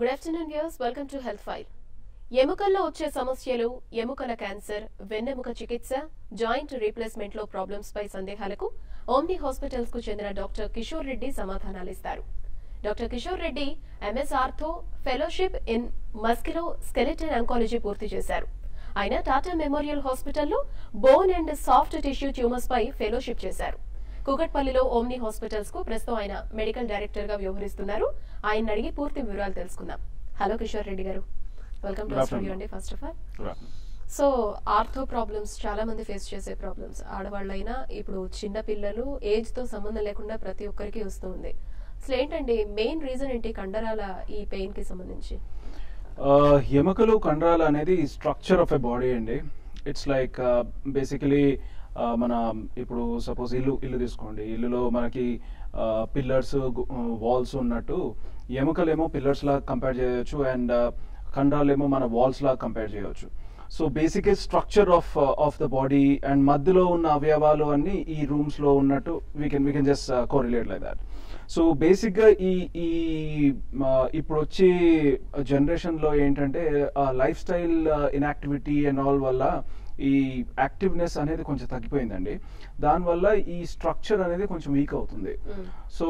Good afternoon views welcome to health file ఎముకల్లో వచ్చే సమస్యలు ఎముకల క్యాన్సర్ వెన్నెముక చికిత్స జాయింట్ రీప్లేస్మెంట్ లో ప్రాబ్లమ్స్ పై సందేహాలకు ఓమ్ని హాస్పిటల్స్ కు చెందిన డాక్టర్ కిషోర్ రెడ్డి సమాధానాలిస్తారు doctor Kishore Reddy MS ortho fellowship in musculoskeletal oncology పూర్తి చేశారు ఆయన టాటా మెమోరియల్ హాస్పిటల్లో bone and soft tissue tumours పై ఫెలోషిప్ చేశారు కూకట్పల్లిలో ఓమ్ని హాస్పిటల్స్ కు ప్రస్తుతం ఆయన మెడికల్ డైరెక్టర్ గా వ్యవహరిస్తున్నారు ఆయన అడిగి పూర్తి వివరాలు తెలుసుకుందాం hello Kishore Reddy garu welcome to Good studio afternoon. అండి first of all Right. So ortho problems చాలా మంది ఫేస్ చేసే ప్రాబ్లమ్స్ ఆడవాళ్ళైనా ఇప్పుడు చిన్న పిల్లలు ఏజ్ తో సంబంధం లేకుండా ప్రతి ఒక్కరికి వస్తుంది అసలు ఏంటండి మెయిన్ రీజన్ ఏంటి కండరాల ఈ పెయిన్ కి సంబంధించి ఆ, ఎముకలు కండరాలు అనేది స్ట్రక్చర్ ఆఫ్ ఎ బాడీ అండి ఇట్స్ లైక్ బేసికలీ మన ఇప్పుడు సపోజ్ ఇల్లు ఇల్లు తీసుకోండి ఇల్లులో మనకి పిల్లర్స్ వాల్స్ ఉన్నట్టు ఎముకలేమో పిల్లర్స్ లా కంపేర్ చేయొచ్చు అండ్ కండరాలేమో మన వాల్స్ లా కంపేర్ చేయొచ్చు so basic structure of of the body and మధ్యలో ఉన్న అవయవాలు అన్ని ఈ రూమ్స్ లో ఉన్నట్టు we can we can just correlate like that so basic గా ఈ ఈ ఆ, ఇప్పుడు వచ్చే జనరేషన్ లో ఏంటంటే lifestyle inactivity and all వల్ల ఈ యాక్టివ్నెస్ అనేది కొంచెం తగ్గిపోయిందండి దానివల్ల ఈ స్ట్రక్చర్ అనేది కొంచెం వీక్ అవుతుంది Mm. So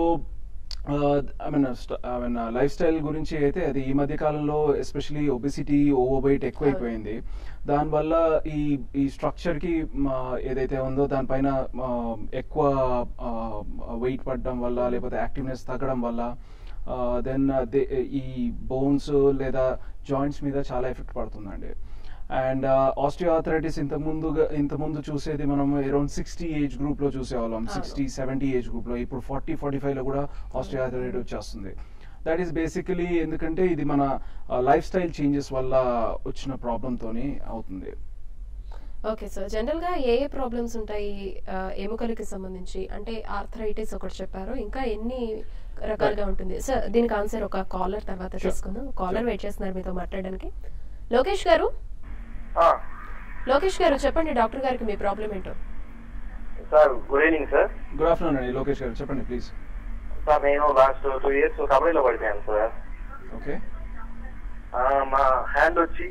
I mean I mean lifestyle గురించి అయితే అది ఈ మధ్య కాలంలో ఎస్పెషలీ ఒబిసిటీ ఓవర్ వెయిట్ ఎక్కువైపోయింది దానివల్ల ఈ ఈ స్ట్రక్చర్ కి మా ఏదైతే ఉందో దానిపైన ఆ, ఎక్కువ వెయిట్ పడడం వల్ల లేకపోతే యాక్టివ్నెస్ తగ్గడం వల్ల దెన్ ఈ బోన్స్ లేదా జాయింట్స్ మీద చాలా ఎఫెక్ట్ పడుతుందండి అండ్ ఆస్టియోఆర్థరైటిస్ ఇంత ముందు ఇంత ముందు చూసేది మనం అరౌండ్ సిక్స్టీ ఏజ్ గ్రూప్ లో చూసేవాళ్ళం అవును. సిక్స్టీ సెవెంటీ ఏజ్ గ్రూప్ లో ఇప్పుడు ఫార్టీ ఫార్టీ ఫైవ్ లో కూడా ఆస్టియోఆర్థరైటిస్ వచ్చేస్తుంది దట్ ఈస్ బేసికలీ ఎందుకంటే ఇది మన లైఫ్ స్టైల్ చేంజెస్ వల్ల వచ్చిన ప్రాబ్లమ్ తోని అవుతుంది ఓకే సార్ జనరల్ గా ఏ ఏ ప్రాబ్లమ్స్ ఉంటాయి ఆ, ఎముకలకి సంబంధించి అంటే ఆర్థరైటిస్ ఒకటి చెప్పారు ఇంకా ఎన్ని రకాలుగా ఉంటుంది సార్ దీనికి ఆన్సర్ ఒక కాలర్ తర్వాత Sure. తీసుకుందాం కాలర్ Sure. వెయిట్ చేస్తున్నారు మీతో మాట్లాడడానికి లోకేష్ గారు ఆ, లోకేష్ గారు చెప్పండి డాక్టర్ గారికి మీ ప్రాబ్లం ఏంటో sir good evening sir good afternoon అండి లోకేష్ గారు చెప్పండి ప్లీజ్ సార్ నేను లాస్ట్ టూ ఇయర్స్ కబడ్డీలో పడిపోయాను సార్ ఓకే ఆ, మా హ్యాండ్ వచ్చి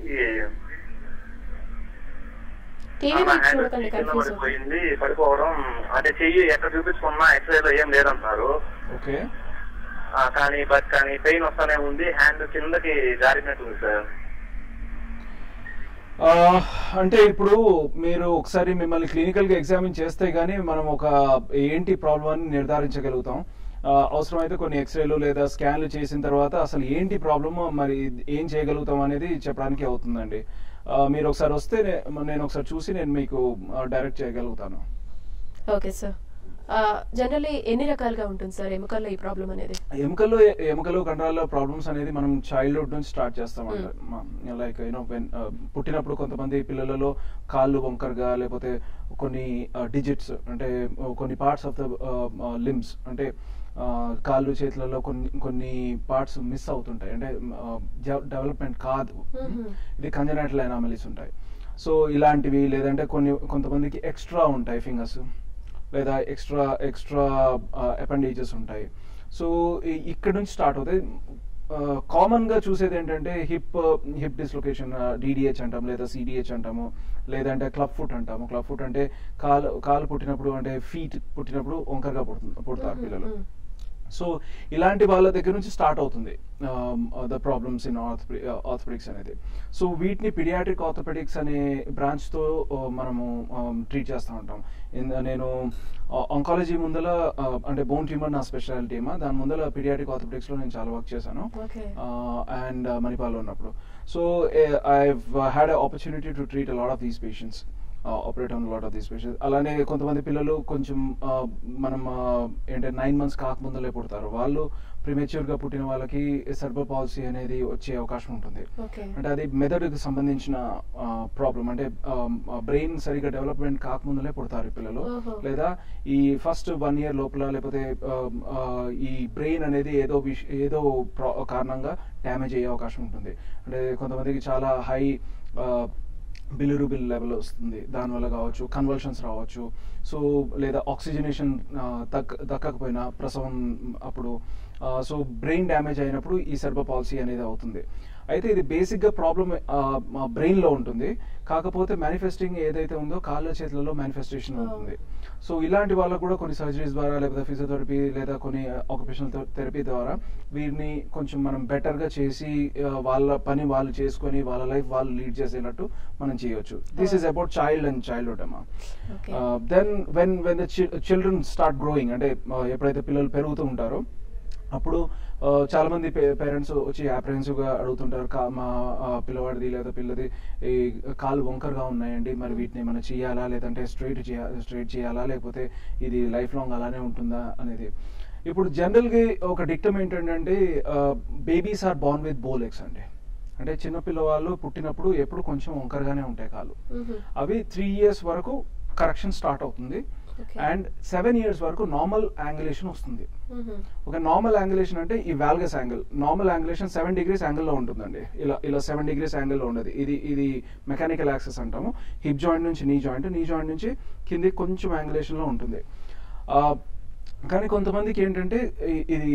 టీవీ మా వైపు హ్యాండ్ చూడకండి వచ్చి కింద కన్ఫ్యూజ్ పడిపోయింది పడిపోవడం అంటే చెయ్యి ఎక్కడ చూపించుకున్నా ఎక్స్రే లో ఏం లేదన్నారు ఓకే ఆ, కానీ బట్ కానీ పెయిన్ వస్తానే ఉంది హ్యాండ్ కిందకి జారినట్టుంది సార్ ఆ, అంటే ఇప్పుడు మీరు ఒకసారి మిమ్మల్ని క్లినికల్ గా ఎగ్జామిన్ చేస్తే గానీ మనం ఒక ఏంటి ప్రాబ్లం అని నిర్ధారించగలుగుతాం ఆ, అవసరమైతే కొన్ని ఎక్స్రేలు లేదా స్కాన్లు చేసిన తర్వాత అసలు ఏంటి ప్రాబ్లమ్ మరి ఏం చేయగలుగుతాం అనేది చెప్పడానికి అవుతుందండి ఆ, మీరు ఒకసారి వస్తే నే- నేను ఒకసారి చూసి నేను మీకు డైరెక్ట్ చేయగలుగుతాను ఓకే సార్ జనరల్లీ ఎన్ని రకాలుగా ఉంటుంది సార్ ఎముకల్లో ఈ ప్రాబ్లం అనేది ఎముకల్లో ఎముకలు కండరాల ప్రాబ్లమ్స్ అనేది మనం చైల్డ్హుడ్ నుంచి స్టార్ట్ చేస్తామంట లైక్ యూనో పుట్టినప్పుడు కొంతమంది పిల్లలలో కాళ్ళు వంకరగా లేకపోతే కొన్ని డిజిట్స్ అంటే uh, కొన్ని పార్ట్స్ ఆఫ్ ద లిమ్స్ అంటే uh, కాళ్ళు చేతులలో కొన్ని కొన్ని పార్ట్స్ మిస్ అవుతుంటాయి అంటే డెవలప్మెంట్ కాదు Mhm. ఇది కంజనైటల్ అనామలీస్ ఉంటాయి సో ఇలాంటివి లేదంటే కొన్ని కొంతమందికి ఎక్స్ట్రా ఉంటాయి ఫింగర్స్ లేదా ఎక్స్ట్రా ఎక్స్ట్రా అపెండేజెస్ ఉంటాయి సో ఇక్కడ నుంచి స్టార్ట్ అవుతాయి కామన్ గా చూసేది ఏంటంటే హిప్ హిప్ డిస్లొకేషన్ డిడిహెచ్ అంటాం లేదా సిడిహెచ్ అంటాము లేదంటే క్లబ్ ఫుట్ అంటాము క్లబ్ ఫుట్ అంటే కాలు కాలు పుట్టినప్పుడు అంటే ఫీట్ పుట్టినప్పుడు వంకరగా పుడుతుంది పుడతారు Mhm, పిల్లలు mhm. సో ఇలాంటి వాళ్ళ దగ్గర నుంచి స్టార్ట్ అవుతుంది ద ప్రాబ్లమ్స్ ఇన్ ఆర్థోపెడిక్స్ అనేది సో వీటిని పిడియాట్రిక్ ఆర్థోపెడిక్స్ అనే బ్రాంచ్ తో uh, మనము ట్రీట్ చేస్తూ ఉంటాం ఇన్- నేను ఆంకాలజీ ముందల uh, అంటే బోన్ ట్యూమర్ నా స్పెషాలిటీ ఏమా దాని ముందల పిడియాట్రిక్ ఆర్థోపెడిక్స్ లో నేను చాలా వర్క్ చేశాను ఓకే అండ్ మణిపాల్లో ఉన్నప్పుడు so I had opportunity to treat lot of these patients operate on lot of these patients అలానే కొంతమంది పిల్లలు కొంచెం uh, మనం uh, ఏంటంటే నైన్ మంత్స్ కాకముందులే పుడతారు వాళ్ళు ప్రిమేచ్యూర్ గా పుట్టిన వాళ్ళకి సర్బర్ పాలసీ అనేది వచ్చే అవకాశం ఉంటుంది ఓకే అంటే అది మెదడుకి సంబంధించిన ప్రాబ్లం అంటే బ్రెయిన్ సరిగా డెవలప్మెంట్ కాకముందులే పుడతారు ఈ పిల్లలు ఓహో. లేదా ఈ ఫస్ట్ వన్ ఇయర్ లోపల లేకపోతే ఆ, ఆ, ఈ బ్రెయిన్ అనేది ఏదో విష ఏదో ప్రా- కారణంగా డ్యామేజ్ అయ్యే అవకాశం ఉంటుంది అంటే కొంతమందికి చాలా హై బిలిరూబిన్ లెవెల్ వస్తుంది దానివల్ల కావచ్చు కన్వల్షన్స్ రావచ్చు సో లేదా ఆక్సిజనేషన్ దక్క దక్కకపోయినా ప్రసవం అప్పుడు సో బ్రెయిన్ డ్యామేజ్ అయినప్పుడు ఈ సెర్బ పాలసీ అనేది అవుతుంది అయితే ఇది బేసిక్గా ప్రాబ్లమ్ బ్రెయిన్లో ఉంటుంది కాకపోతే మేనిఫెస్టింగ్ ఏదైతే ఉందో కాళ్ళ చేతులలో మేనిఫెస్టేషన్ ఉంటుంది సో ఇలాంటి వాళ్ళకు కూడా కొన్ని సర్జరీస్ ద్వారా లేకపోతే ఫిజియోథెరపీ లేదా కొన్ని ఆక్యుపేషనల్ థెరపీ ద్వారా వీరిని కొంచెం మనం బెటర్గా చేసి ఆ, వాళ్ళ పని వాళ్ళు చేసుకొని వాళ్ళ లైఫ్ వాళ్ళు లీడ్ చేసేటట్టు మనం చేయొచ్చు this is about child and childhood అమ్మా okay then when when the children start growing అంటే uh, ఎప్పుడైతే పిల్లలు పెరుగుతూ ఉంటారో అప్పుడు uh, చాలా మంది పేరెంట్స్ వచ్చి apprehensive గా అడుగుతుంటారు "కా- మా uh, పిల్లవాడిది లేదా పిల్లది ఈ కాలు వంకరగా ఉన్నాయండి మరి వీటిని ఏమైనా చేయాలా లేదంటే స్ట్రైట్ చేయాలా స్ట్రైట్ చేయాలా లేకపోతే ఇది లైఫ్ లాంగ్ అలానే ఉంటుందా అనేది ఇప్పుడు జనరల్గా ఒక డిక్టమ్ ఏంటంటే babies are born with bowlegs అండి అంటే చిన్న పిల్లవాళ్ళు పుట్టినప్పుడు ఎప్పుడు కొంచెం వంకరగానే ఉంటాయి కాలు మ్మ్. అవి త్రీ ఇయర్స్ వరకు కరెక్షన్ స్టార్ట్ అవుతుంది Okay. అండ్ సెవెన్ ఇయర్స్ వరకు నార్మల్ యాంగులేషన్ వస్తుంది మ్మ్. ఒక నార్మల్ యాంగులేషన్ అంటే ఈ valgus angle normal angulation seven degrees యాంగిల్లో ఉంటుందండి ఇలా ఇలా సెవెన్ డిగ్రీస్ యాంగిల్లో ఉండదు ఇది ఇది మెకానికల్ యాక్సెస్ అంటాము హిప్ జాయింట్ నుంచి నీ జాయింట్ నీ జాయింట్ నుంచి కింది కొంచెం యాంగులేషన్లో ఉంటుంది ఆ, కానీ కొంతమందికి ఏంటంటే ఇ- ఇది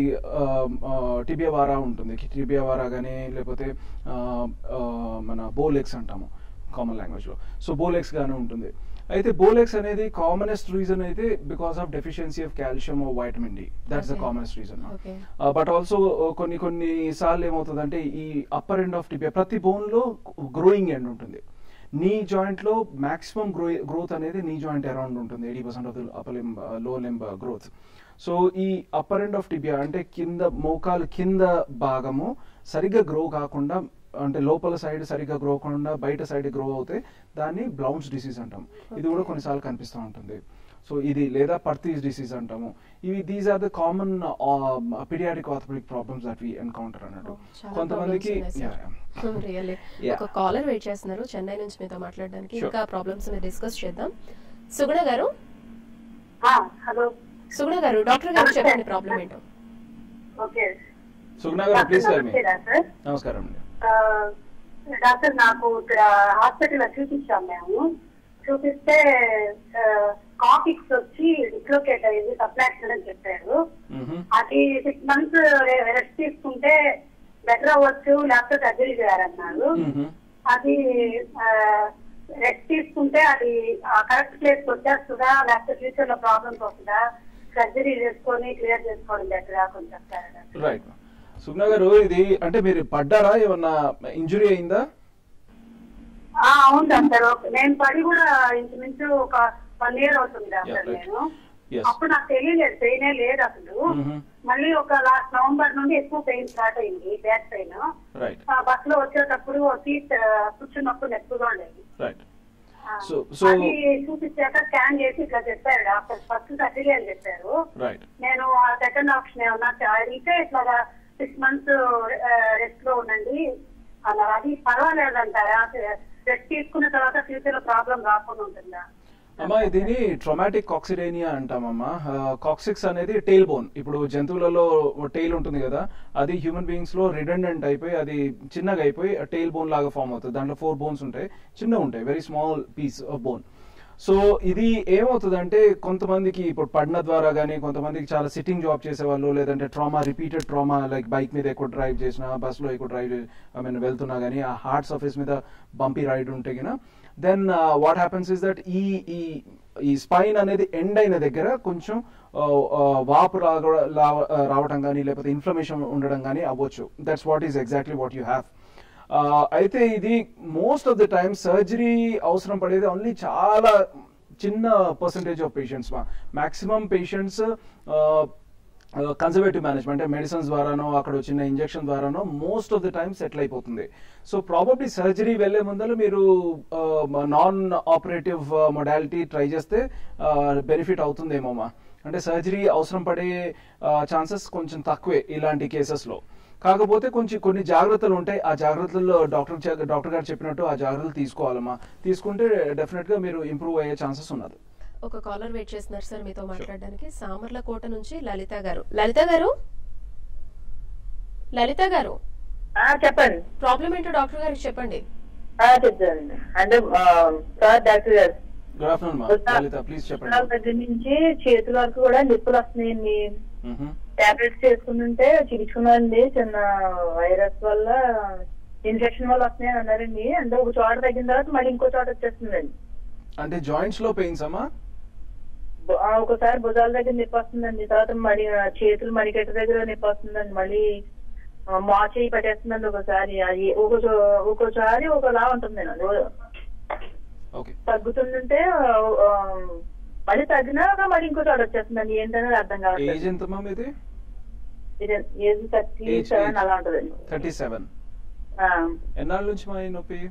టిబియా వారా ఉంటుంది టిబియా వారా కానీ లేకపోతే ఆ, ఆ, మన బోలెక్స్ అంటాము కామన్ లాంగ్వేజ్లో సో బోలెక్స్ గానే ఉంటుంది అయితే బోలెక్స్ అనేది కామనెస్ట్ రీజన్ అయితే because of deficiency of calcium vitamin D that's the Okay. Commonest reason Okay. But also కొన్ని కొన్ని సార్లు ఏమవుతుందంటే ఈ అప్పర్ ఎండ్ ఆఫ్ టిబియా ప్రతి బోన్ లో గ్రోయింగ్ ఎండ్ ఉంటుంది నీ జాయింట్ లో మాక్సిమం గ్రో గ్రోత్ అనేది నీ జాయింట్ అరౌండ్ ఉంటుంది eighty percent of the upper limb లో లింబ్ గ్రోత్ సో ఈ అప్పర్ ఎండ్ ఆఫ్ టిబియా అంటే కింద మోకాలు కింద భాగము సరిగ్గా గ్రో కాకుండా అంటే లోపల సైడ్ సరిగ్గా గ్రో కాకుండా బయట సైడ్ గ్రో అవుతే దాన్ని బ్లౌన్స్ డిసీజ్ అంటాం ఇది కూడా Okay. కొన్నిసార్లు కనిపిస్తూ ఉంటుంది సో ఇది లేదా పర్తీస్ డిసీజ్ అంటాము ఇవి these are the common paediatric orthopaedic problems that we encounter అన్నట్టు చాలా కొంతమందికి problems ఉన్నాయి, sir. Really Yeah. ఒక కాలర్ వెయిట్ చేస్తున్నారు చెన్నై నుంచి మీతో మాట్లాడడానికి Sure. ఇంకా ప్రాబ్లమ్స్ మీద డిస్కస్ చేద్దాం సుగుణ గారు ఆ, హలో సుగుణ గారు డాక్టర్ గారు చెప్పండి ప్రాబ్లం ఏంటో ఓకే సుగుణ గారు ప్లీజ్ టెల్ మీ నమస్తే డాక్టర్ నమస్కారం అండి ఆ, డాక్టర్ నాకు ఇక్కడ హాస్పిటల్ చూపించాం మేము చూపిస్తే కాఫిక్స్ వచ్చి డిస్లోకేట్ అయ్యింది సప్లాక్షన్ అని చెప్పారు మ్మ్. అది సిక్స్ మంత్స్ రెస్ట్ తీసుకుంటే బెటర్ అవ్వచ్చు లేకపోతే సర్జరీ చేయాలన్నారు మ్మ్. అది రెస్ట్ తీసుకుంటే అది కరెక్ట్ ప్లేస్ వచ్చేస్తుందా లేకపోతే ఫ్యూచర్ లో ప్రాబ్లమ్స్ వస్తుందా సర్జరీ చేసుకొని క్లియర్ చేసుకోవడం బెటర్ కొంచెం చెప్తారా డాక్టర్? రైట్ సుగుణ గారు ఇది అంటే మీరు పడ్డారా ఏమన్నా ఇంజురీ అయిందా ఆ, అవును డాక్టర్ ఓకే. నేను పడి కూడా ఇంచుమించు ఒక వన్ ఇయర్ అవుతుంది డాక్టర్ Yeah, right. నేను Yes. అప్పుడు నాకు తెలియలేదు పెయిన్ లేదు అసలు Mhm. మళ్ళీ ఒక లాస్ట్ నవంబర్ నుండి ఎక్కువ పెయిన్ స్టార్ట్ అయింది బ్యాక్ పెయిన్ రైట్ బస్ లో వచ్చేటప్పుడు సీట్ కూర్చున్నప్పుడు ఎక్కువగా ఉండేది రైట్ ఆ, So- so- అది చూపించాక స్కాన్ చేసి ఇట్లా చెప్పారు డాక్టర్ ఫస్ట్ సర్జరీ అని చెప్పారు రైట్ నేను ఆ సెకండ్ ఆప్షన్ ఏమన్నా అడిగితే ఇట్లా సిక్స్ మంత్స్ రెస్ట్ లో ఉండండి అన్నారు అది పర్వాలేదంటారా రెస్ట్ తీసుకున్న తర్వాత ఫ్యూచర్ లో ప్రాబ్లం రాకుండా ఉంటుందా అమ్మా దీని ట్రొమాటిక్ కాక్సిడేనియా అంటామమ్మా కాక్సిక్స్ అనేది టెయిల్ బోన్ ఇప్పుడు జంతువులలో టెయిల్ ఉంటుంది కదా అది హ్యూమన్ బీయింగ్స్ లో రిడెండెంట్ అయిపోయి అది చిన్నగా అయిపోయి టెయిల్ బోన్ లాగా ఫామ్ అవుతుంది దాంట్లో ఫోర్ బోన్స్ ఉంటాయి చిన్నగా ఉంటాయి very small piece of bone so ఇది ఏమవుతుందంటే కొంతమందికి ఇప్పుడు పడిన ద్వారా కానీ కొంతమందికి చాలా సిట్టింగ్ జాబ్ చేసేవాళ్ళు లేదంటే trauma repeated trauma like bike మీద ఎక్కువ డ్రైవ్ చేసినా బస్సులో ఎక్కువ డ్రైవ్ ఐ మీన్ వెళ్తున్నా కానీ ఆ హార్ట్ సర్ఫేస్ మీద బంపీ రైడ్ ఉంటే గిన then what happens is that ఈ ఈ ఈ స్పైన్ అనేది ఎండ్ అయిన దగ్గర కొంచెం ఆ, ఆ, వాపు రాగ- లావ- ఆ, రావటం కానీ లేకపోతే ఇన్ఫ్లమేషన్ ఉండడం కానీ అవ్వచ్చు that's what is exactly what you have అయితే ఇది most of the time surgery అవసరం పడేది ఓన్లీ చాలా చిన్న percentage of patients maximum patients conservative management అంటే మెడిసిన్స్ ద్వారానో అక్కడ వచ్చిన ఇంజెక్షన్ ద్వారానో most of the time settle అయిపోతుంది సో ప్రాబబ్లీ సర్జరీ వెళ్లే ముందర మీరు నాన్ ఆపరేటివ్ మొడాలిటీ ట్రై చేస్తే బెనిఫిట్ అవుతుందేమోమా అంటే సర్జరీ అవసరం పడే ఛాన్సెస్ కొంచెం తక్కువే ఇలాంటి కేసెస్లో కాకపోతే కొంచెం కొన్ని జాగ్రత్తలు ఉంటాయి ఆ జాగ్రత్తల్లో డాక్టర్ చె- డాక్టర్ గారు చెప్పినట్టు ఆ జాగ్రత్తలు తీసుకోవాలమ్మా తీసుకుంటే డెఫినెట్ గా మీరు ఇంప్రూవ్ అయ్యే ఛాన్సెస్ ఉన్నది ఒక కాలర్ వెయిట్ చేస్తున్నారు సార్ మీతో మాట్లాడడానికి సామర్లకోట నుంచి లలిత గారు లలిత గారు లలిత గారు ఆ, చెప్పండి ప్రాబ్లం ఏంటో డాక్టర్ గారికి చెప్పండి ఆ, చెప్తానండి అంటే ఆ, sir doctor garu good afternoon మా లలిత ప్లీజ్ చెప్పండి భుజాల దగ్గర నుంచి చేతుల వరకు కూడా నిప్పులు వస్తున్నాయండి మ్మ్. టాబ్లెట్స్ చేసుకుంటుంటే చిరుచుకున్నారండి చిన్న వైరస్ వల్ల ఇన్ఫెక్షన్ వల్ల వస్తున్నాయని అన్నారండి అంటే ఒక చోట తగ్గిన తర్వాత మళ్ళీ ఇంకో చోట వచ్చేస్తుందండి అంటే జాయింట్స్ లో పెయిన్స్ అమ్మా బు- ఆ, ఒకసారి భుజాల దగ్గర నొప్పి వస్తుందండి తర్వాత మడి ఆ, చేతులు మడికట్ట దగ్గర నొప్పి వస్తుందండి మళ్ళీ ఆ, మా చేయి పట్టేస్తుందండి ఒకసారి అది ఒక చో- ఒక్కోసారి ఒకలా ఉంటుందండి అది ఓకే తగ్గుతుందంటే ఆ, ఆ, మళ్ళీ తగ్గినాక మళ్ళీ ఇంకో చోట వచ్చేస్తుందండి ఏంటనేది అర్థం ఏజ్ కావట్లేదు ఎంతమ్మా మీది ఇది age thirty Age, seven age. అలా ఉంటుందండి థర్టీ సెవెన్ ఆ, ఎన్నాళ్ళ నుంచి మా ఈ నొప్పి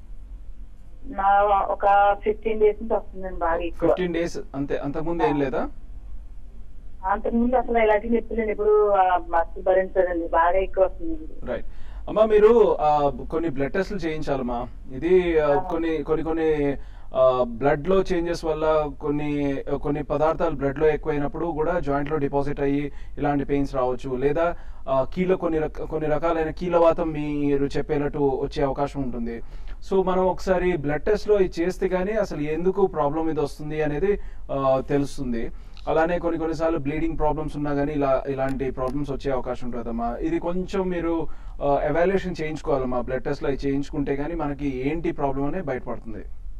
నా ఒక ఫిఫ్టీన్ డేస్ నుంచి వస్తుందండి బాగా ఎక్కువ ఫిఫ్టీన్ డేస్ అంతే అంతకుముందు ఏం లేదా అంతకుముందు అసలు ఇలాంటి నొప్పులు ఇప్పుడు మస్తు భరించదండి బాగా ఎక్కువ వస్తుందండి రైట్ అమ్మా మీరు ఆ, కొన్ని బ్లడ్ టెస్ట్లు చేయించాలమ్మా ఇది ఆ, కొన్ని కొన్ని కొన్ని బ్లడ్ లో చేంజెస్ వల్ల కొన్ని కొన్ని పదార్థాలు బ్లడ్ లో ఎక్కువైనప్పుడు కూడా జాయింట్ లో డిపాజిట్ అయ్యి ఇలాంటి పెయిన్స్ రావచ్చు లేదా ఆ, కీలో కొన్ని రక- కొన్ని రకాలైన కీలవాతం మీరు చెప్పేటట్టు వచ్చే అవకాశం ఉంటుంది సో మనం ఒకసారి బ్లడ్ టెస్ట్ లో ఇది చేస్తే కానీ అసలు ఎందుకు ప్రాబ్లం ఇది వస్తుంది అనేది ఆ, తెలుస్తుంది అలానే కొన్ని కొన్నిసార్లు బ్లీడింగ్ ప్రాబ్లమ్స్ ఉన్నా కానీ ఇలా ఇలాంటి ప్రాబ్లమ్స్ వచ్చే అవకాశం ఉంటుందమ్మా ఇది కొంచెం మీరు ఎవాల్యుయేషన్ చేయించుకోవాలమ్మా బ్లడ్ టెస్ట్ లో అవి చేయించుకుంటే కానీ మనకి ఏంటి ప్రాబ్లం అనేది బయటపడుతుంది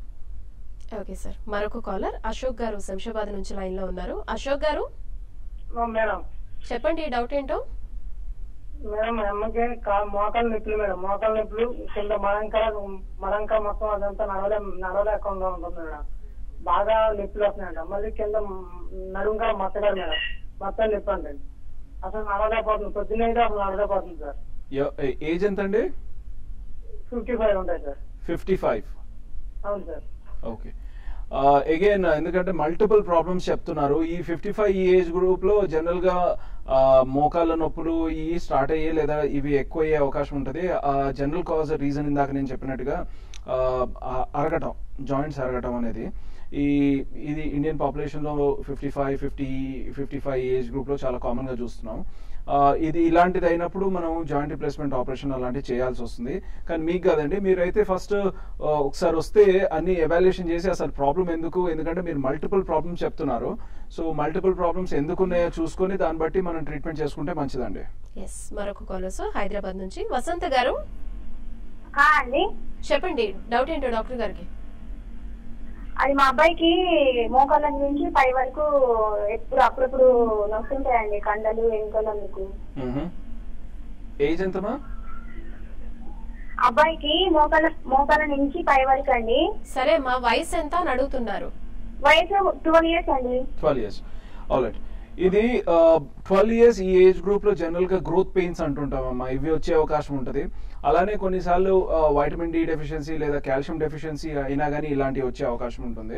ఓకే సార్ మరొక కాలర్ అశోక్ గారు శంషాబాద్ నుంచి లైన్ లో ఉన్నారు అశోక్ గారు మేడం చెప్పండి ఈ డౌట్ ఏంటో మేడం మా అమ్మకి కా- మోకాలు నొప్పులు మేడం మోకాలు నొప్పులు కింద మడంక మడంక మొత్తం అదంతా నడవలే నడవలేకుండా ఉంటుంది మేడం బాగా నొప్పులు వస్తున్నాయి మేడం మళ్ళీ కింద నడుంక మత్తగారు మేడం మొత్తం నొప్పి అండి అసలు నడవలేకపోతుంది పొద్దున్న అయితే అసలు నడవలేకపోతుంది సార్ ఏజ్ ఎంత అండి ఫిఫ్టీ ఫైవ్ ఉంటాయి సార్ ఫిఫ్టీ ఫైవ్ అవును సార్ ఓకే అగైన్ ఎందుకంటే మల్టిపుల్ ప్రాబ్లమ్స్ చెప్తున్నారు ఈ ఫిఫ్టీ ఫైవ్ ఈ ఏజ్ గ్రూప్ లో జనరల్ గా ఆ, మోకాళ్ళ నొప్పులు ఇవి స్టార్ట్ అయ్యే లేదా ఇవి ఎక్కువ అయ్యే అవకాశం ఉంటుంది జనరల్ కాజ్ రీజన్ ఇందాక నేను చెప్పినట్టుగా ఆ, ఆ, అరగటం జాయింట్స్ అరగటం అనేది ఈ ఇది ఇండియన్ పాపులేషన్ లో fifty five fifty fifty five age group లో చాలా కామన్ గా చూస్తున్నాం ఆ, ఇది ఇలాంటిది అయినప్పుడు మనం జాయింట్ రిప్లేస్మెంట్ ఆపరేషన్ అలాంటివి చేయాల్సి వస్తుంది కానీ మీకు కాదండి మీరైతే ఫస్ట్ ఒకసారి వస్తే అన్ని ఎవాల్యుయేషన్ చేసి అసలు ప్రాబ్లం ఎందుకు ఎందుకంటే మీరు మల్టిపుల్ ప్రాబ్లమ్స్ చెప్తున్నారు సో మల్టిపుల్ ప్రాబ్లమ్స్ ఎందుకు ఉన్నాయో చూసుకొని దాన్ని బట్టి మనం ట్రీట్మెంట్ చేసుకుంటే మంచిదండి ఎస్ మరొక కాలర్ సార్ హైదరాబాద్ నుంచి వసంత గారు ఆ అండి చెప్పండి డౌట్ ఏంటో డాక్టర్ గారికి అది మా అబ్బాయికి మోకాళ్ళ నుంచి పై వరకు ఎప్పుడు అప్పుడప్పుడు నొస్తుంటాయండి కండలు వెనుకలు మీకు ఏజ్ ఎంతమా అబ్బాయికి మోకాళ్ళ మోకాళ్ళ నుంచి పై వరకు అండి సరే మా వయసు ఎంత అని అడుగుతున్నారు వయసు ట్వెల్వ్ ఇయర్స్ అండి ట్వెల్వ్ ఇయర్స్ ఆల్రైట్ ఇది ట్వెల్వ్ ఇయర్స్ ఈ ఏజ్ గ్రూప్ లో జనరల్ గా గ్రోత్ పెయిన్స్ అంటుంటామమ్మా ఇవి వచ్చే అవకాశం ఉంటుంది అలానే కొన్నిసార్లు వైటమిన్ డి డెఫిషియన్సీ లేదా కాల్షియం డెఫిషియన్సీ అయినా కానీ ఇలాంటివి వచ్చే అవకాశం ఉంటుంది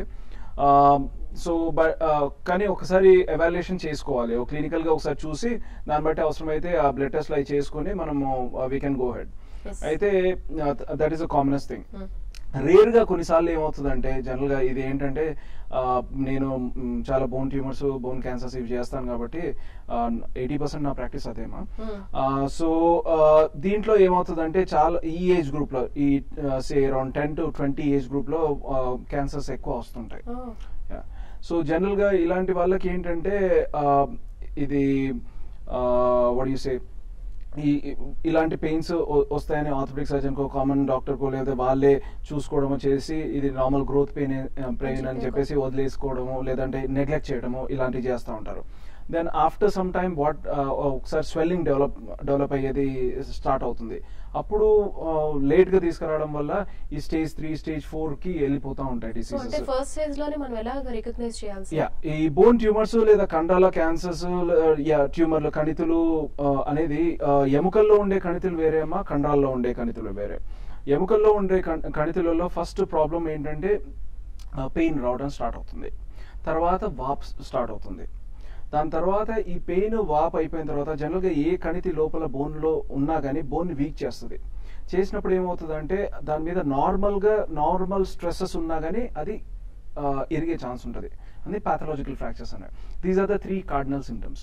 సో కానీ ఒకసారి ఎవాల్యుయేషన్ చేసుకోవాలి క్లినికల్ గా ఒకసారి చూసి దాన్ని బట్టి అవసరమైతే ఆ బ్లడ్ టెస్ట్ అవి చేసుకుని మనము we can go ahead Yes. అయితే that is a commonest thing Hmm. Rare గా కొన్నిసార్లు ఏమవుతుందంటే జనరల్ గా ఇది ఏంటంటే ఆ, నేను మ్, చాలా బోన్ ట్యూమర్స్ బోన్ క్యాన్సర్స్ ఇవి చేస్తాను కాబట్టి ఎయిటీ పర్సెంట్ నా ప్రాక్టీస్ అదేమా Hmm. సో దీంట్లో ఏమవుతుందంటే చాలా ఈ ఏజ్ గ్రూప్ లో ఈ say around ten to twenty age group లో క్యాన్సర్స్ ఎక్కువ వస్తుంటాయి Oh. సో జనరల్ గా ఇలాంటి వాళ్ళకి ఏంటంటే ఆ, ఇది వాట్ యు సే ఈ ఇలాంటి పెయిన్స్ వస్తాయని ఆర్థోపెడిక్ సర్జన్ కో కామన్ డాక్టర్ కో లేదా వాళ్ళే చూసుకోవడము చేసి ఇది నార్మల్ గ్రోత్ పెయిన్ పెయిన్ అని చెప్పేసి వదిలేసుకోవడము లేదంటే నెగ్లెక్ట్ చేయడము ఇలాంటివి చేస్తూ ఉంటారు then after some time what ఒకసారి స్వెల్లింగ్ డెవలప్ డెవలప్ అయ్యేది స్టార్ట్ అవుతుంది అప్పుడు లేట్ గా తీసుకురావడం వల్ల ఈ స్టేజ్ త్రీ స్టేజ్ ఫోర్ కి వెళ్ళిపోతూ ఉంటాయి సో అంటే డిసీజెస్ ఫస్ట్ ఫేజ్ లోనే మనం ఎలా రికగ్నైజ్ చేయాల్సి యా ఈ బోన్ ట్యూమర్స్ లేదా కండాల క్యాన్సర్స్ యా ట్యూమర్లు కణితులు ఆ, అనేది ఆ, ఎముకల్లో ఉండే కణితులు వేరే అమ్మా కండాల్లో ఉండే కణితులు వేరే ఎముకల్లో ఉండే కణ- కణితులలో ఫస్ట్ ప్రాబ్లం ఏంటంటే పెయిన్ రావడం స్టార్ట్ అవుతుంది తర్వాత వాప్ స్టార్ట్ అవుతుంది దాని తర్వాత ఈ పెయిన్ వాప్ అయిపోయిన తర్వాత జనరల్గా ఏ కణితి లోపల బోన్లో ఉన్నా కానీ బోన్ వీక్ చేస్తుంది చేసినప్పుడు ఏమవుతుందంటే దాని మీద నార్మల్గా నార్మల్ స్ట్రెస్సెస్ ఉన్నా కానీ అది ఆ, ఎరిగే ఛాన్స్ ఉంటుంది అది పాథలాజికల్ ఫ్రాక్చర్స్ అనేవి these are the three cardinal symptoms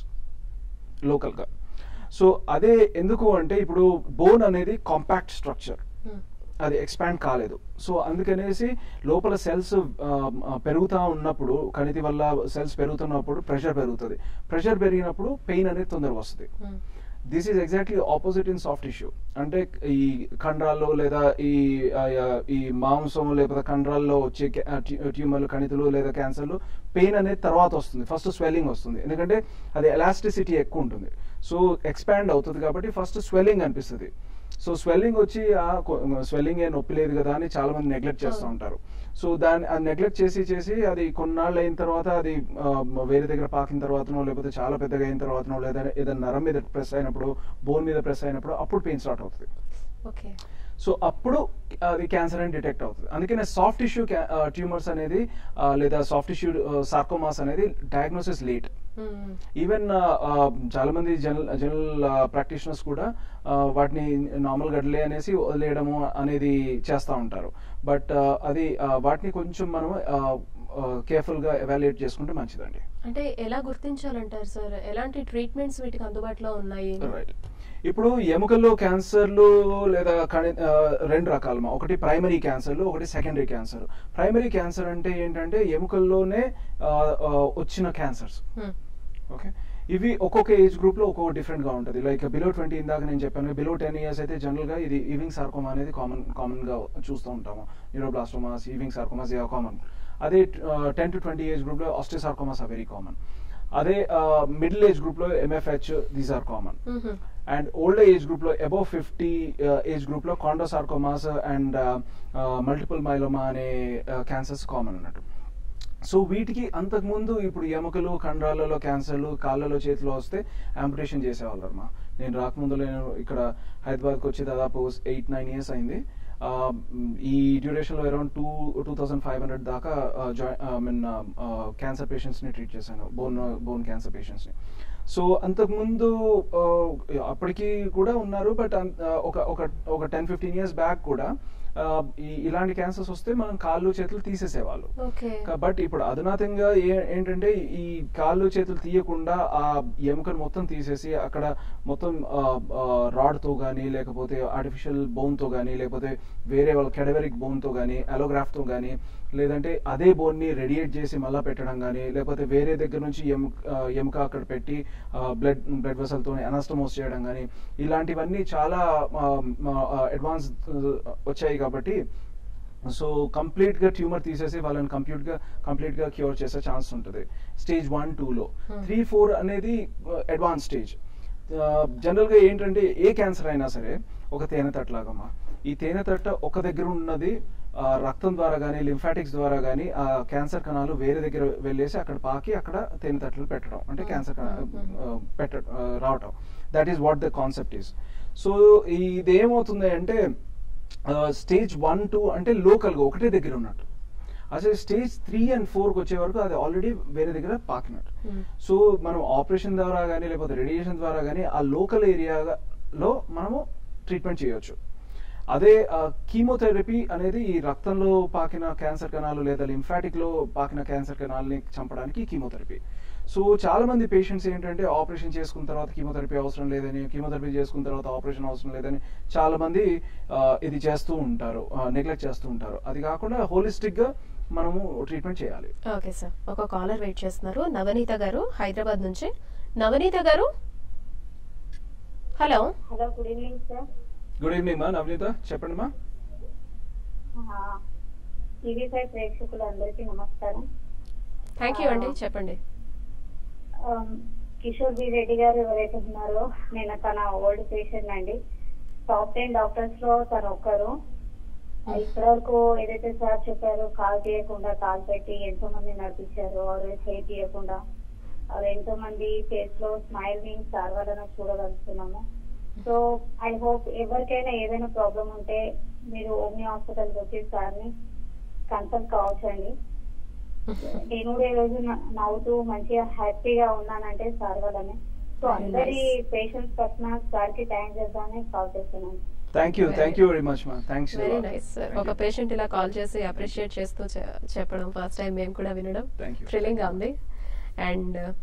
లోకల్గా సో అదే ఎందుకు అంటే ఇప్పుడు బోన్ అనేది కాంపాక్ట్ స్ట్రక్చర్ అది ఎక్స్పాండ్ కాలేదు సో అందుకనేసి లోపల సెల్స్ పెరుగుతూ ఉన్నప్పుడు కణితి వల్ల సెల్స్ పెరుగుతున్నప్పుడు ప్రెషర్ పెరుగుతుంది ప్రెషర్ పెరిగినప్పుడు పెయిన్ అనేది తొందరగా వస్తుంది Hmm. This is exactly opposite in soft tissue అంటే ఈ కండరాల్లో లేదా ఈ ఆ, ఆ, ఈ మాంసం లేకపోతే కండరాల్లో వచ్చే ట్యూమర్లు కణితులు లేదా క్యాన్సర్లు పెయిన్ అనేది తర్వాత వస్తుంది ఫస్ట్ స్వెల్లింగ్ వస్తుంది ఎందుకంటే అది ఎలాస్టిసిటీ ఎక్కువ ఉంటుంది సో ఎక్స్పాండ్ అవుతుంది కాబట్టి ఫస్ట్ స్వెల్లింగ్ అనిపిస్తుంది సో స్వెల్లింగ్ వచ్చి స్వెల్లింగ్ ఏ నొప్పి లేదు కదా అని చాలా మంది నెగ్లెక్ట్ చేస్తూ ఉంటారు సో దాన్ని అది నెగ్లెక్ట్ చేసి చేసి అది కొన్నాళ్ళు అయిన తర్వాత అది ఆ, వేరే దగ్గర పాకిన తర్వాతనో లేకపోతే చాలా పెద్దగా అయిన తర్వాతనో లేదా ఏదైనా నరం మీద ప్రెస్ అయినప్పుడు బోన్ మీద ప్రెస్ అయినప్పుడు అప్పుడు పెయిన్ స్టార్ట్ అవుతుంది ఓకే సో అప్పుడు అది క్యాన్సర్ అని డిటెక్ట్ అవుతుంది అందుకనే సాఫ్ట్ టిష్యూ ట్యూమర్స్ అనేది ఆ, లేదా సాఫ్ట్ టిష్యూ సార్కోమాస్ అనేది డయాగ్నోసిస్ లేట్ Hmm. ఈవెన్ చాలా మంది జనరల్ జనరల్ ప్రాక్టీషనర్స్ కూడా ఆ, వాటిని నార్మల్ గడ్లే అనేసి వదిలేయడము అనేది చేస్తూ ఉంటారు బట్ అది ఆ, వాటిని కొంచెం మనం కేర్ఫుల్ గా ఎవాల్యుయేట్ చేసుకుంటే మంచిదండి అంటే ఎలా గుర్తించాలంటారు సార్ ఎలాంటి ట్రీట్మెంట్స్ వీటికి అందుబాటులో ఉన్నాయి రైట్ ఇప్పుడు ఎముకల్లో క్యాన్సర్లు లేదా కణి- ఆ, రెండు రకాలు ఒకటి ప్రైమరీ క్యాన్సర్లు ఒకటి సెకండరీ క్యాన్సర్ ప్రైమరీ క్యాన్సర్ అంటే ఏంటంటే ఎముకల్లోనే ఆ, ఆ, వచ్చిన క్యాన్సర్స్ Hmm. ఓకే ఇవి ఒక్కొక్క ఏజ్ గ్రూప్ లో ఒక్కొక్క డిఫరెంట్ గా ఉంటుంది లైక్ బిలో ట్వంటీ ఇందాక నేను చెప్పాను బిలో టెన్ ఇయర్స్ అయితే జనరల్ గా ఇది ఈవింగ్ సార్కోమా అనేది కామన్ కామన్ గా చూస్తూ ఉంటాము న్యూరోబ్లాస్టోమాస్ ఈవింగ్ సార్కోమాస్ ఇవి కామన్ అదే ten to twenty age group లో ఆస్టిసార్కోమాస్ ఆర్ వెరీ కామన్ అదే మిడిల్ ఏజ్ గ్రూప్ లో MFH these are common Mhm. And old age group లో అబౌవ్ ఫిఫ్టీ ఏజ్ గ్రూప్ లో కాండోసార్కోమాస్ అండ్ మల్టిపుల్ మైలోమా అనే cancers common అన్నట్టు so వీటికి అంతకుముందు ఇప్పుడు ఎముకలు కండరాలలో క్యాన్సర్లు కాళ్ళలో చేతిలో వస్తే ఆంపుటేషన్ చేసేవాళ్ళు అమ్మా నేను రాకముందు నేను ఇక్కడ హైదరాబాద్కి వచ్చి దాదాపు ఎయిట్ నైన్ ఇయర్స్ అయింది ఆ, మ్, ఈ డ్యూరేషన్ లో around two two thousand five hundred దాకా ఐ మీన్ క్యాన్సర్ పేషెంట్స్ ని ట్రీట్ చేశాను బోన్ బోన్ క్యాన్సర్ పేషెంట్స్ ని సో అంతకుముందు ఆ, అప్పటికి కూడా ఉన్నారు బట్ ఒక ఒక ఒక టెన్ ఫిఫ్టీన్ ఇయర్స్ బ్యాక్ కూడా ఆ, ఈ- ఇలాంటి క్యాన్సర్స్ వస్తే మనం కాళ్ళు చేతులు తీసేసేవాళ్ళు ఓకే బట్ ఇప్పుడు అధునాతంగా ఏ- ఏంటంటే ఈ కాళ్ళు చేతులు తీయకుండా ఆ ఎముకను మొత్తం తీసేసి అక్కడ మొత్తం రాడ్ తో గానీ లేకపోతే ఆర్టిఫిషియల్ బోన్ తో గానీ లేకపోతే వేరే వాళ్ళ కెడవరిక్ బోన్ తో గానీ అలోగ్రాఫ్ తో గానీ లేదంటే అదే బోన్ ని రెడియేట్ చేసి మళ్ళా పెట్టడం గానీ లేకపోతే వేరే దగ్గర నుంచి ఎము ఆ, ఎముక అక్కడ పెట్టి బ్లడ్ బ్లడ్ వెసల్ తో అనస్టమోస్ చేయడం గానీ ఇలాంటివన్నీ చాలా అడ్వాన్స్ వచ్చాయి కాబట్టి సో కంప్లీట్ గా ట్యూమర్ తీసేసి వాళ్ళని కంప్లీట్ గా కంప్లీట్ గా క్యూర్ చేసే ఛాన్స్ ఉంటుంది స్టేజ్ వన్ టూ లో Hmm. త్రీ ఫోర్ అనేది అడ్వాన్స్ స్టేజ్ జనరల్ గా ఏంటంటే ఏ క్యాన్సర్ అయినా సరే ఒక తేనె తట్లాగమ్మా ఈ తేనె తట్ట ఒక దగ్గర ఉన్నది ఆ, రక్తం ద్వారా కానీ లింఫాటిక్స్ ద్వారా కానీ ఆ క్యాన్సర్ కణాలు వేరే దగ్గర వెళ్ళేసి అక్కడ పాకి అక్కడ తేనె తట్టలు పెట్టడం అంటే Hmm. Cancer Hmm. పెట్ట ఆ, రావటం that is what the concept is so ఇదేమవుతుంది అంటే స్టేజ్ వన్ టూ అంటే లోకల్ గా ఒకటే దగ్గర ఉన్నట్టు అసలు స్టేజ్ త్రీ అండ్ ఫోర్కి వచ్చే వరకు అది ఆల్రెడీ వేరే దగ్గర పాకినట్టు Hmm. సో మనం ఆపరేషన్ ద్వారా కానీ లేకపోతే రేడియేషన్ ద్వారా కానీ ఆ లోకల్ ఏరియాలో మనము ట్రీట్మెంట్ చేయొచ్చు అదే కీమోథెరపీ అనేది ఈ రక్తంలో పాకిన క్యాన్సర్ కణాలు లేదా లింఫాటిక్ లో పాకిన క్యాన్సర్ కణాలని చంపడానికి కీమోథెరపీ సో చాలా మంది పేషెంట్స్ ఏంటంటే ఆపరేషన్ చేసుకున్న తర్వాత కీమోథెరపీ అవసరం లేదని కీమోథెరపీ చేసుకున్న తర్వాత ఆపరేషన్ అవసరం లేదని చాలా మంది ఆ, ఇది చేస్తూ ఉంటారు నెగ్లెక్ట్ చేస్తూ ఉంటారు అది కాకుండా హోలిస్టిక్ గా మనము ట్రీట్మెంట్ చేయాలి ఓకే సార్ ఒక కాలర్ వెయిట్ చేస్తున్నారు నవనీత గారు హైదరాబాద్ నుంచి నవనీత గారు hello hello good evening sir good evening మా నవనీత చెప్పండి మా టీవీ ఫైవ్ ప్రేక్షకులందరికీ నమస్కారం థ్యాంక్ యూ అండి చెప్పండి Um, కిషోర్ బి రెడ్డి గారు ఎవరైతే ఉన్నారో నేను తన ఓల్డ్ పేషెంట్ అండి టాప్ టెన్ డాక్టర్స్ లో తను ఒక్కరు ఇప్పటి వరకు ఏదైతే సార్ చెప్పారో కాల్ తీయకుండా కాల్ పెట్టి ఎంతో మంది నడిపించారు ఆరు చేయి తీయకుండా అది ఎంతో మంది ఫేస్ లో స్మైలింగ్ సార్ వలన చూడగలుగుతున్నాము సో ఐ హోప్ ఎవరికైనా ఏదైనా ప్రాబ్లం ఉంటే మీరు ఓమ్ని హాస్పిటల్కి వచ్చి సార్ని కన్సల్ట్ కావచ్చండి నేను కూడా ఈ రోజు న- నవ్వుతూ మంచిగా హ్యాపీగా ఉన్నానంటే సార్ వల్లనే సో Very అందరి nice. పేషెంట్స్ తరఫున సార్ కి థ్యాంక్స్ చేద్దామని కాల్ చేస్తున్నాను thank you thank you very much మా థ్యాంక్స్ వెరీ నైస్ సార్ ఒక పేషెంట్ ఇలా కాల్ చేసి అప్రిషియేట్ చేస్తూ చె- చెప్పడం ఫస్ట్ టైం మేము కూడా వినడం Thank you. థ్రిల్లింగ్ గా ఉంది అండ్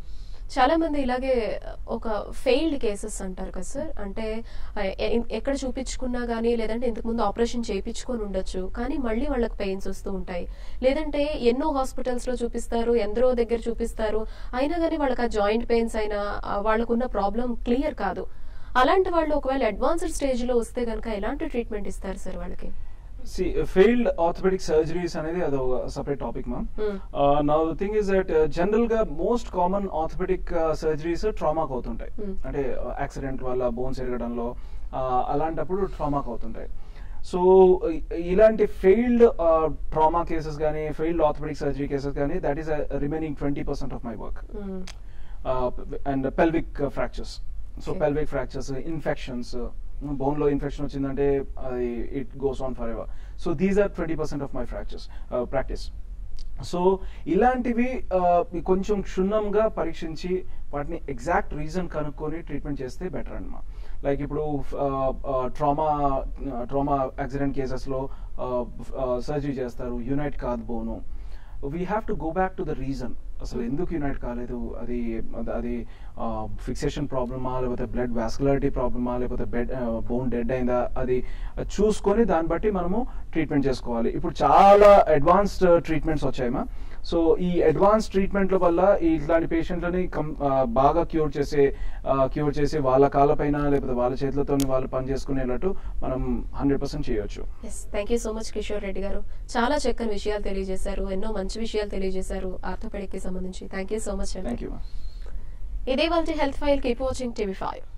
చాలా మంది ఇలాగే ఒక ఫెయిల్డ్ కేసెస్ అంటారు కదా సార్ అంటే ఆ, ఎ- ఎక్కడ చూపించుకున్నా కానీ లేదంటే ఇంతకు ముందు ఆపరేషన్ చేయించుకొని ఉండొచ్చు కానీ మళ్ళీ వాళ్ళకి పెయిన్స్ వస్తూ ఉంటాయి లేదంటే ఎన్నో హాస్పిటల్స్ లో చూపిస్తారు ఎందరో దగ్గర చూపిస్తారు అయినా కానీ వాళ్ళకి ఆ జాయింట్ పెయిన్స్ అయినా ఆ, వాళ్ళకున్న ప్రాబ్లం క్లియర్ కాదు అలాంటి వాళ్ళు ఒకవేళ అడ్వాన్స్డ్ స్టేజ్ లో వస్తే కనుక ఎలాంటి ట్రీట్మెంట్ ఇస్తారు సార్ వాళ్ళకి సి ఫెయిల్డ్ ఆర్థోపెడిక్ సర్జరీస్ అనేది అది ఒక సపరేట్ టాపిక్ మ్యామ్ Hmm. నా థింగ్ ఇస్ దట్ జనరల్ గా మోస్ట్ కామన్ ఆర్థోపెడిక్ సర్జరీస్ ట్రామాక్ అవుతుంటాయి Hmm. అంటే యాక్సిడెంట్ వల్ల బోన్స్ ఎరగడంలో uh, అలాంటప్పుడు ట్రామాక్ అవుతుంటాయి సో ఇలాంటి ఫెయిల్డ్ ట్రామా కేసెస్ కానీ ఫెయిల్డ్ ఆర్థోపెడిక్ సర్జరీ కేసెస్ కానీ that is remaining twenty percent of my work మ్మ్. And pelvic fractures so Okay. Pelvic fractures infections bone లో ఇన్ఫెక్షన్ వచ్చిందంటే అది it goes on forever so these are twenty percent of my fractures practice so ఇలాంటివి uh, కొంచెం క్షుణ్ణంగా పరీక్షించి వాటిని exact reason కనుక్కొని ట్రీట్మెంట్ చేస్తే బెటర్ అన్నమాట లైక్ ఇప్పుడు ట్రామా ట్రామా యాక్సిడెంట్ కేసెస్లో సర్జరీ చేస్తారు యునైట్ కాదు bone we have to go back to the reason అసలు ఎందుకు యునైట్ కాలేదు అది అది- అది ఫిక్సేషన్ ప్రాబ్లమా లేకపోతే బ్లడ్ వాస్కులారిటీ ప్రాబ్లమా లేకపోతే బెడ్ బోన్ డెడ్ అయిందా అది చూసుకొని దాన్ని బట్టి మనము ట్రీట్మెంట్ చేసుకోవాలి ఇప్పుడు చాలా అడ్వాన్స్డ్ ట్రీట్మెంట్స్ వచ్చాయమ్మా సో ఈ అడ్వాన్స్ ట్రీట్మెంట్ల వల్ల ఈ ఇట్లాంటి పేషెంట్లని కం- ఆ, బాగా క్యూర్ చేసే క్యూర్ చేసి వాళ్ళ కాళ్ళపైన లేకపోతే వాళ్ళ చేతులతో వాళ్ళు పని చేసుకునేటట్టు మనం హండ్రెడ్ పర్సెంట్ చేయొచ్చు yes thank you so much Kishore Reddy గారు చాలా చక్కని విషయాలు తెలియజేశారు ఎన్నో మంచి విషయాలు తెలియజేశారు ఆర్థోపెడిక్ కి సంబంధించి thank you so much thank అండి యూ ఇదే వాళ్ళ health file keep watching TV five